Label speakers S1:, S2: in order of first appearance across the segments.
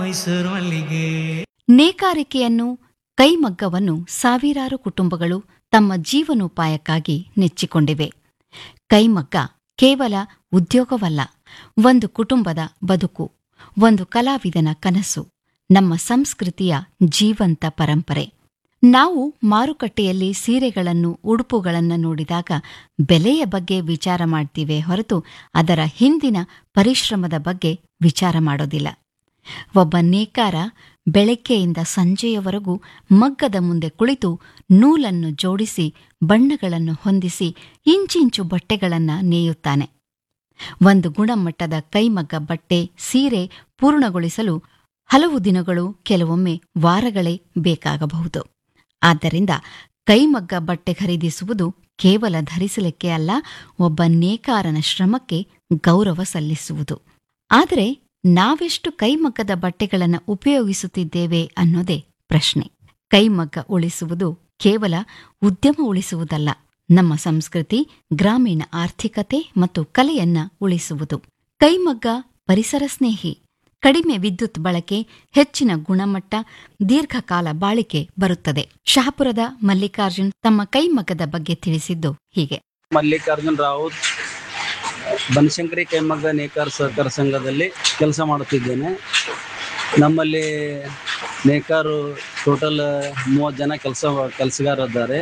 S1: ಮೈಸೂರು ಮಲ್ಲಿಗೆ
S2: ನೇಕಾರಿಕೆಯನ್ನು ಕೈಮಗ್ಗವನ್ನು ಸಾವಿರಾರು ಕುಟುಂಬಗಳು ತಮ್ಮ ಜೀವನೋಪಾಯಕ್ಕಾಗಿ ನೆಚ್ಚಿಕೊಂಡಿವೆ ಕೈಮಗ್ಗ ಕೇವಲ ಉದ್ಯೋಗವಲ್ಲ ಒಂದು ಕುಟುಂಬದ ಬದುಕು ಒಂದು ಕಲಾವಿದನ ಕನಸು ನಮ್ಮ ಸಂಸ್ಕೃತಿಯ ಜೀವಂತ ಪರಂಪರೆ ನಾವು ಮಾರುಕಟ್ಟೆಯಲ್ಲಿ ಸೀರೆಗಳನ್ನು ಉಡುಪುಗಳನ್ನು ನೋಡಿದಾಗ ಬೆಲೆಯ ಬಗ್ಗೆ ವಿಚಾರ ಮಾಡ್ತೀವೆ ಹೊರತು ಅದರ ಹಿಂದಿನ ಪರಿಶ್ರಮದ ಬಗ್ಗೆ ವಿಚಾರ ಮಾಡೋದಿಲ್ಲ ಒಬ್ಬ ನೇಕಾರ ಬೆಳಗ್ಗೆಯಿಂದ ಸಂಜೆಯವರೆಗೂ ಮಗ್ಗದ ಮುಂದೆ ಕುಳಿತು ನೂಲನ್ನು ಜೋಡಿಸಿ ಬಣ್ಣಗಳನ್ನು ಹೊಂದಿಸಿ ಇಂಚಿಂಚು ಬಟ್ಟೆಗಳನ್ನು ನೇಯುತ್ತಾನೆ ಒಂದು ಗುಣಮಟ್ಟದ ಕೈಮಗ್ಗ ಬಟ್ಟೆ ಸೀರೆ ಪೂರ್ಣಗೊಳಿಸಲು ಹಲವು ದಿನಗಳು ಕೆಲವೊಮ್ಮೆ ವಾರಗಳೇ ಬೇಕಾಗಬಹುದು ಆದ್ದರಿಂದ ಕೈಮಗ್ಗ ಬಟ್ಟೆ ಖರೀದಿಸುವುದು ಕೇವಲ ಧರಿಸಲಿಕ್ಕೆ ಅಲ್ಲ ಒಬ್ಬ ನೇಕಾರನ ಶ್ರಮಕ್ಕೆ ಗೌರವ ಸಲ್ಲಿಸುವುದು ಆದರೆ ನಾವೆಷ್ಟು ಕೈಮಗ್ಗದ ಬಟ್ಟೆಗಳನ್ನು ಉಪಯೋಗಿಸುತ್ತಿದ್ದೇವೆ ಅನ್ನೋದೇ ಪ್ರಶ್ನೆ ಕೈಮಗ್ಗ ಉಳಿಸುವುದು ಕೇವಲ ಉದ್ಯಮ ಉಳಿಸುವುದಲ್ಲ ನಮ್ಮ ಸಂಸ್ಕೃತಿ ಗ್ರಾಮೀಣ ಆರ್ಥಿಕತೆ ಮತ್ತು ಕಲೆಯನ್ನ ಉಳಿಸುವುದು ಕೈಮಗ್ಗ ಪರಿಸರ ಸ್ನೇಹಿ ಕಡಿಮೆ ವಿದ್ಯುತ್ ಬಳಕೆ ಹೆಚ್ಚಿನ ಗುಣಮಟ್ಟ ದೀರ್ಘಕಾಲ ಬಾಳಿಕೆ ಬರುತ್ತದೆ ಶಹಾಪುರದ ಮಲ್ಲಿಕಾರ್ಜುನ್ ತಮ್ಮ ಕೈಮಗ್ಗದ ಬಗ್ಗೆ ತಿಳಿಸಿದ್ದು ಹೀಗೆ
S3: ಮಲ್ಲಿಕಾರ್ಜುನ್ ರಾವುತ್ ಬನಶಂಕರಿ ಕೈಮಗ್ಗ ನೇಕಾರ ಸಹಕಾರ ಸಂಘದಲ್ಲಿ ಕೆಲಸ ಮಾಡುತ್ತಿದ್ದೇನೆ ನಮ್ಮಲ್ಲಿ ನೇಕಾರು ಟೋಟಲ್ ಮೂವತ್ತು ಜನ ಕೆಲಸ ಕೆಲಸಗಾರರಿದ್ದಾರೆ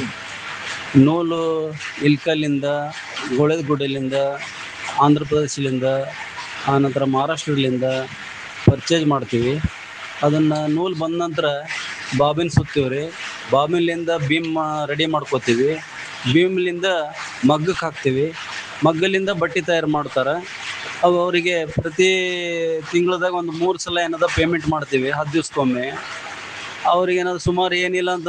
S3: ನೂಲು ಇಲ್ಕಲ್ಲಿಂದ ಗೋಳೆದಗುಡ್ಡಲಿಂದ ಆಂಧ್ರ ಪ್ರದೇಶದಿಂದ ಆನಂತರ ಮಹಾರಾಷ್ಟ್ರದಿಂದ ಪರ್ಚೇಸ್ ಮಾಡ್ತೀವಿ ಅದನ್ನು ನೂಲು ಬಂದ ನಂತರ ಬಾಬಿನ್ ಸುತ್ತೀವಿ ರೀ ಬಾಬಿನ್ಲಿಂದ ಬೀಮ್ ರೆಡಿ ಮಾಡ್ಕೋತೀವಿ ಬೀಮ್ಲಿಂದ ಮಗ್ಗಕ್ಕೆ ಹಾಕ್ತೀವಿ ಮಗ್ಗಲಿಂದ ಬಟ್ಟೆ ತಯಾರು ಮಾಡ್ತಾರೆ ಅವು ಅವರಿಗೆ ಪ್ರತಿ ತಿಂಗಳದಾಗ ಒಂದು ಮೂರು ಸಲ ಏನದ ಪೇಮೆಂಟ್ ಮಾಡ್ತೀವಿ ಹತ್ತು ದಿವ್ಸಕ್ಕೊಮ್ಮೆ ಅವ್ರಿಗೆ ಏನಾದ್ರು ಸುಮಾರು ಏನಿಲ್ಲ ಅಂತ